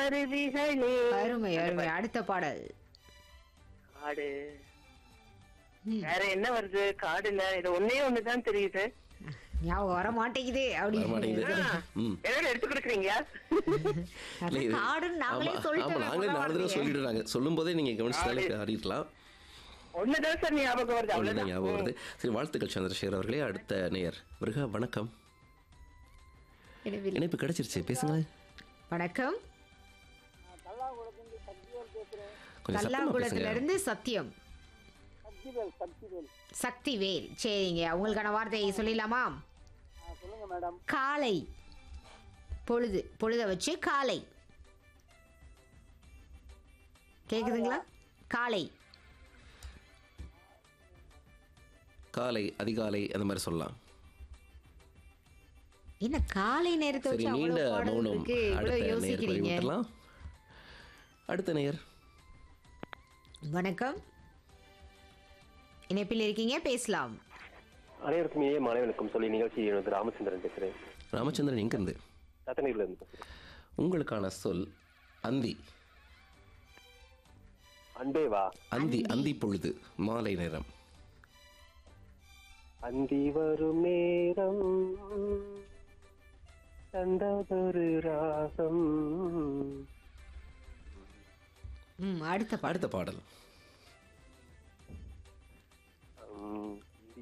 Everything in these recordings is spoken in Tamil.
அருவிகளே அருமை அருமை அடுத்த பாடல் காடு ம். வேற என்ன வருது காடுல இது ஒன்னே ஒண்ணுதான் தெரியுது ஞாபகம் வர மாட்டேங்குது வர மாட்டேங்குது ஆ, ம் என்னோட எடுத்து கொடுக்குறீங்க இல்ல, இது- காடுன்னு நாங்களே ஆமா, ஆமா, சொல்லிட்டோமே நாங்களே நாலு தடவை முதல்ல சொல்லிடுறாங்க சொல்லும் போதே நீங்க கவனிச்சாலே அறியலாம் ஒண்ணுதான் சார் ஞாபகம் வருது அவ்வளவுதான் அவ்வளவுதான் ஞாபகம் வருது சரி வாழ்த்துக்கள் சந்திரசேகர் அவர்களே அடுத்த நேயர் மிருக வணக்கம் எனவே, இணைப்பு கிடைச்சிருச்சு பேசுங்க வணக்கம் கொஞ்சம் சத்தமா கல்லாகுளத்துல பேசுங்க இருந்து சத்தியம் சக்திவேல் சரிங்க உங்களுக்கான வார்த்தையை சொல்லிடலாமா காலை பொழுது பொழுத வச்சு காலை கேக்குதுங்களா காலை காலை அதிகாலை அந்த மாதிரி சொல்லலாம் என்ன காலை நேரத்தை சரி வச்சு நீண்ட அவ்வளவு பாடல் மௌனம் இருக்கு அடுத்த இவ்வளவு நேயர் யோசிக்கிறீங்க விட்டுலாம் அடுத்த நேயர் வணக்கம் இணைப்பில் இருக்கீங்க பேசலாம் அனைவருக்கும் ஏ மாணவனுக்கும் சொல்லி நிகழ்ச்சி எழுது ராமச்சந்திரன் பேசுறேன் ராமச்சந்திரன் எங்க இருந்து தத்தனீர்ல இருந்து பேசுறேன் உங்களுக்கான சொல் அந்தி அண்டேவா அந்தி அந்தி பொழுது மாலை நேரம் அந்தி வரும் நேரம் தந்ததொரு ராகம் ம் அடுத்த பாடல் அடுத்த பாடல் உம், அந்தி.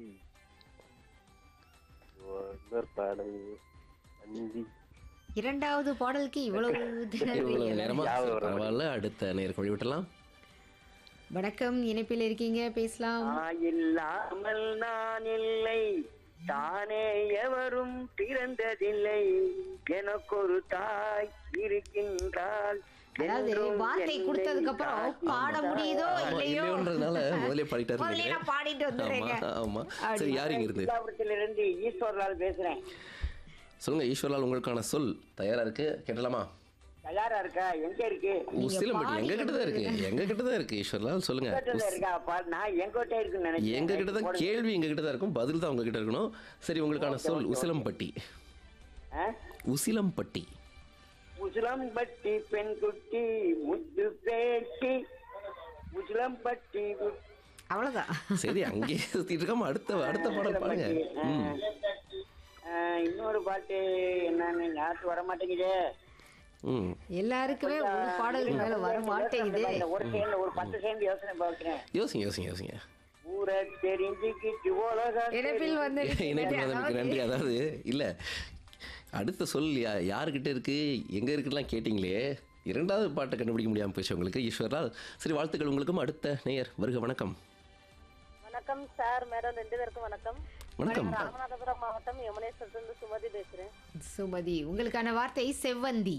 இன்னொரு பாடல் அந்தி இரண்டாவது பாடலுக்கு இவ்வளவு இவ்வளவு நேரமா ஞாபகம் வர பரவாயில்ல அடுத்த நேருக்கு வழி விட்டலாம் வணக்கம் இணைப்பில் இருக்கீங்க பேசலாம் இல்லாமல் நான் இல்லை தானே எவரும் பிறந்ததில்லை எனக்கொரு தாய் இருக்கின்றாள் அதாவது என்றும் வார்த்தை என்னை கொடுத்ததுக்கு அப்புறம் காக்கும் பாட முடியுதோ ஆமா, இல்லையோ இல்லையோன்றதுனால முதலே பாடிட்டாரு முதல்ல நினைக்கிறேன். நான் பாடிட்டு வந்துடுறேங்க ஆமா ஆமா சரி யார் இங்க இருந்து இருந்து ஈஸ்வரலால் பேசுறேன் சொல்லுங்க ஈஸ்வரலால் உங்களுக்கான சொல் தயாரா இருக்கு கேட்டலாமா தயாரா இருக்கா எங்க இருக்கு உசிலம்பட்டி எங்க கிட்ட தான் இருக்கு எங்க கிட்ட தான் இருக்கு ஈஸ்வரலால் சொல்லுங்க பக்கத்துல இருக்கா அப்பா நான் எங்கோட்ட இருக்குன்னு நினைச்சேன் எங்க கிட்ட தான் கேள்வி எங்க கிட்ட தான் இருக்கும் பதில் தான் உங்க கிட்ட இருக்கணும் சரி உங்களுக்கான சொல் உசிலம்பட்டி ஆ? உசிலம்பட்டி உசிலம்பட்டி பெண் குட்டி முத்து பேட்டி உசிலம்பட்டி கு- அவ்வளவுதான் சரி அங்கேயே சுத்திட்டு இருக்காம அடுத்த அடுத்த பாடல் பாருங்க ஆ. ம் ஆ, இன்னொரு பாட்டு என்னன்னு ஞாபகம் வர மாட்டேங்குதே ம் எல்லாருக்குமே ஒரு பாடலுக்கு மேல வர மாட்டேங்குது இந்த ஒரு சேர்ந்து ஒரு பத்து சேர்ந்து யோசனை பார்க்கிறேன் யோசிங்க யோசிங்க யோசிங்க ஊரை தெரிஞ்சுக்கிட்டு உலகம் இணைப்பில் வந்து இணைப்பு வந்தமைக்கு நன்றி அதாவது இல்ல அடுத்த சொல் யா யாருக்கிட்ட இருக்கு எங்க இருக்குலாம் கேட்டிங்களே இரண்டாவது பாட்டை கண்டுபிடிக்க முடியாம போச்சு உங்களுக்கு ஈஸ்வரலால் சரி வாழ்த்துக்கள் உங்களுக்கும் அடுத்த நேயர் வருக வணக்கம் வணக்கம் சார் மேடம் ரெண்டு பேருக்கும் வணக்கம் வணக்கம் ராமநாதபுரம் மாவட்டம் யமுனேஸ்வரத்திலிருந்து சுமதி பேசுறேன் சுமதி உங்களுக்கான வார்த்தை செவ்வந்தி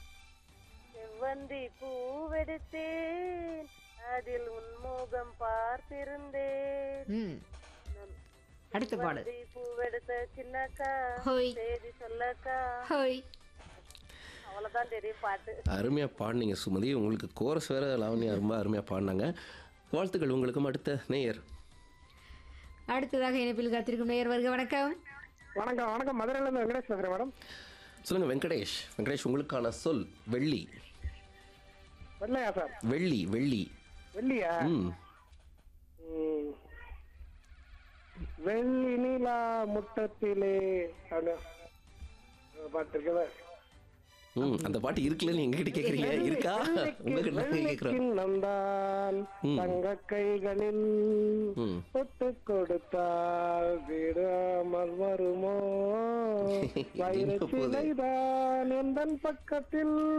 செவ்வந்தி பூவெடுத்தேன் அதில் உன்முகம் பார்த்திருந்தேன் ம் அடுத்த பாடல் செவ்வந்தி பூவெடுத்த சின்னக்கா ஹோய் செய்தி சொல்லக்கா ஹோய் அவ்வளவுதான் தெரியும் பாட்டு அருமையா பாடினீங்க சுமதி உங்களுக்கு கோரஸ் வேற லாவண்யா ரொம்ப அருமையா பாடினாங்க வாழ்த்துக்கள் உங்களுக்கும் அடுத்த நேயர் அடுத்ததாக இணைப்பில் காத்திருக்கும் நேயர் வருக வணக்கம் வணக்கம் வணக்கம் மதுரையில இருந்து வெங்கடேஷ் பேசுறேன் மேடம் சொல்லுங்க வெங்கடேஷ் வெங்கடேஷ் உங்களுக்கான சொல் வெள்ளி வெள்ளையா சார் வெள்ளி வெள்ளி வெள்ளியா ம் ம். வெள்ளி நிலா முட்டத்திலே அப்படின்னு பாட்டு இருக்குல்ல ம் அந்த பாட்டு இருக்குல்லன்னு எங்ககிட்ட கேக்குறீங்க இருக்கா உங்ககிட்ட கேக்குறோம் நந்தான் ம். தங்க கைகளில் ம் தொட்டு கொடுத்தால் விடாமல் வருமோ எங்க போகுது? வைரச்சிலைதான் எந்தன் பக்கத்தில்